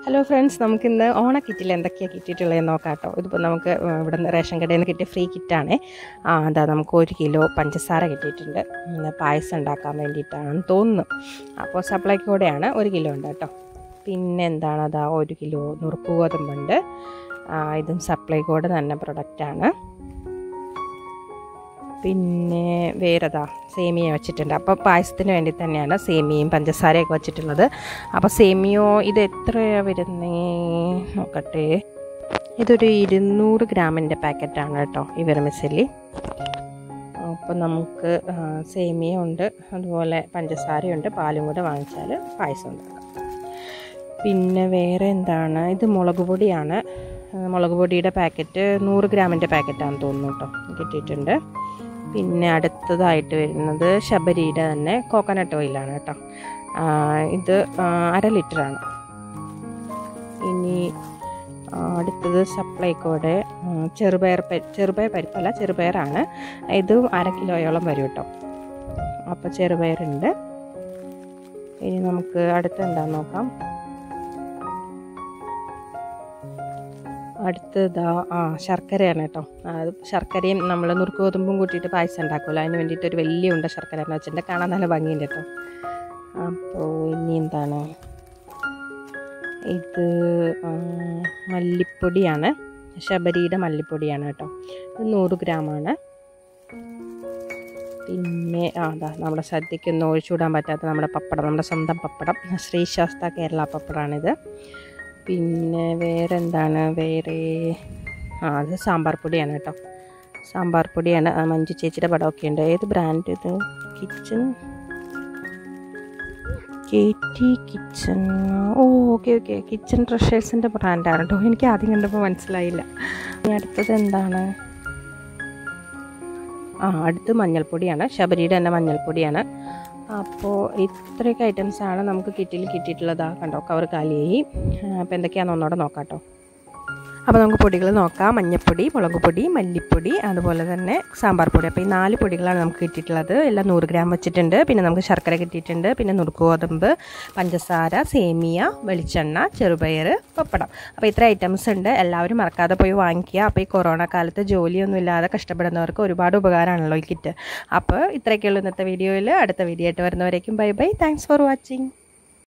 hello friends നമുക്കിന്ന് ഓണക്കിറ്റിൽ എന്തൊക്കെയാണ് കിട്ടിയിട്ടുള്ളതെന്ന് നോക്കാം കേട്ടോ ഇതിപ്പോൾ നമുക്ക് ഇവിടെ നിന്ന് റേഷൻ കടയിൽ നിന്ന് കിട്ടിയ ഫ്രീ കിറ്റാണ് ആ അതാ നമുക്ക് ഒരു കിലോ പഞ്ചസാര കിട്ടിയിട്ടുണ്ട് ഉം, പായസം ഉണ്ടാക്കാൻ വേണ്ടിയിട്ടാണെന്ന് തോന്നുന്നു അപ്പോൾ സപ്ലൈക്കോടെയാണ് ഒരു കിലോ ഉണ്ട് കേട്ടോ പിന്നെ എന്താണ് അതാ ഒരു കിലോ നുറുക്ക് ഗോതമ്പുണ്ട് ആ, ഇതും സപ്ലൈക്കോടെ തന്നെ പ്രൊഡക്റ്റാണ് പിന്നെ വേറെതാ സേമിയ വെച്ചിട്ടുണ്ട് അപ്പോൾ പായസത്തിന് വേണ്ടി തന്നെയാണ് സേമിയയും പഞ്ചസാരയൊക്കെ വെച്ചിട്ടുള്ളത് അപ്പോൾ സേമിയോ ഇത് എത്രയാണ് വരുന്നേ നോക്കട്ടെ ഇതൊരു ഇരുന്നൂറ് ഗ്രാമിൻ്റെ പാക്കറ്റാണ് കേട്ടോ ഈ വെറുമിസല്ലി അപ്പോൾ നമുക്ക് ആ, സേമിയ ഉണ്ട് അതുപോലെ പഞ്ചസാരയുണ്ട് പാലും കൂടെ വാങ്ങിച്ചാൽ പായസം ഉണ്ടാക്കാം പിന്നെ വേറെ എന്താണ് ഇത് മുളക് പൊടിയാണ് ആ, മുളക് പൊടിയുടെ പാക്കറ്റ് നൂറ് ഗ്രാമിൻ്റെ പാക്കറ്റാണെന്ന് തോന്നുന്നു കേട്ടോ കിട്ടിയിട്ടുണ്ട് പിന്നെ അടുത്തതായിട്ട് വരുന്നത് ശബരിയുടെ തന്നെ കോക്കനട്ട് ഓയിലാണ് കേട്ടോ ആ, ഇത് ആ, അര ലിറ്ററാണ് ഇനി ആ, അടുത്തത് സപ്ലൈക്കോടെ ആ, ചെറുപയർ പരി ചെറുപയർ പരിപ്പല്ല ചെറുപയറാണ് ഇത് അര കിലോയോളം വരും കേട്ടോ അപ്പോൾ ചെറുപയറുണ്ട് ഇനി നമുക്ക് അടുത്ത എന്താന്ന് നോക്കാം അടുത്തതാ ആ ശർക്കരയാണ് കേട്ടോ ആ, അത് ശർക്കരയും നമ്മൾ നുറുക്ക് ഗോതമ്പും കൂട്ടിയിട്ട് പായസം ഉണ്ടാക്കുമല്ലോ അതിന് വേണ്ടിയിട്ട് ഒരു വലിയ ഉണ്ട ശർക്കര എന്ന് വെച്ചിട്ടുണ്ട് കാണാൻ നല്ല ഭംഗിയുണ്ട് കേട്ടോ അപ്പോൾ ഇനി എന്താണ് ഇത് ആ, മല്ലിപ്പൊടിയാണ് ശബരിയുടെ മല്ലിപ്പൊടിയാണ് കേട്ടോ ഇത് നൂറ് ഗ്രാമാണ് പിന്നെ ആ അതാ നമ്മുടെ സദ്യക്കൊന്നും ഒഴിച്ചുവിടാൻ പറ്റാത്ത നമ്മുടെ പപ്പടം നമ്മുടെ സ്വന്തം പപ്പടം ശ്രീശാസ്ത കേരള പപ്പടമാണിത് പിന്നെ വേറെ എന്താണ് വേറെ ആ അത് സാമ്പാർ പൊടിയാണ് കേട്ടോ സാമ്പാർ പൊടിയാണ് ആ, മഞ്ജു ചേച്ചിയുടെ പടമൊക്കെ ഉണ്ട് ഏത് ബ്രാൻഡ് ഇത് kitchen K T kitchen oh okay okay kitchen ട്രഷേഴ്സിൻ്റെ ബ്രാൻഡാണ് കേട്ടോ എനിക്ക് ആദ്യം കണ്ടപ്പോൾ മനസ്സിലായില്ല ഇനി അടുത്തത് എന്താണ് ആ അടുത്ത് മഞ്ഞൾപ്പൊടിയാണ് ശബരിയുടെ തന്നെ മഞ്ഞൾപ്പൊടിയാണ് അപ്പോൾ ഇത്രയൊക്കെ ഐറ്റംസാണ് നമുക്ക് കിറ്റിൽ കിട്ടിയിട്ടുള്ളത് ആ കണ്ടോ കവർ കാലിയായി അപ്പോൾ എന്തൊക്കെയാണെന്ന് ഒന്നുകൂടെ നോക്കാം കേട്ടോ അപ്പോൾ നമുക്ക് പൊടികൾ നോക്കാം മഞ്ഞൾപ്പൊടി മുളക് പൊടി മല്ലിപ്പൊടി അതുപോലെ തന്നെ സാമ്പാർ പൊടി അപ്പോൾ ഈ നാല് പൊടികളാണ് നമുക്ക് കിട്ടിയിട്ടുള്ളത് എല്ലാം നൂറ് ഗ്രാം വെച്ചിട്ടുണ്ട് പിന്നെ നമുക്ക് ശർക്കര കിട്ടിയിട്ടുണ്ട് പിന്നെ നുറുക്ക് ഗോതമ്പ് പഞ്ചസാര സേമിയ വെളിച്ചെണ്ണ ചെറുപയർ പപ്പടം അപ്പോൾ ഇത്ര ഐറ്റംസ് ഉണ്ട് എല്ലാവരും മറക്കാതെ പോയി വാങ്ങിക്കുക അപ്പോൾ ഈ കൊറോണ കാലത്ത് ജോലിയൊന്നും ഇല്ലാതെ കഷ്ടപ്പെടുന്നവർക്ക് ഒരുപാട് ഉപകാരമാണല്ലോ ഈ കിറ്റ് അപ്പോൾ ഇത്രയൊക്കെയുള്ളൂ ഇന്നത്തെ വീഡിയോയിൽ അടുത്ത വീഡിയോ ആയിട്ട് വരുന്നവരേക്കും bye bye thanks for watching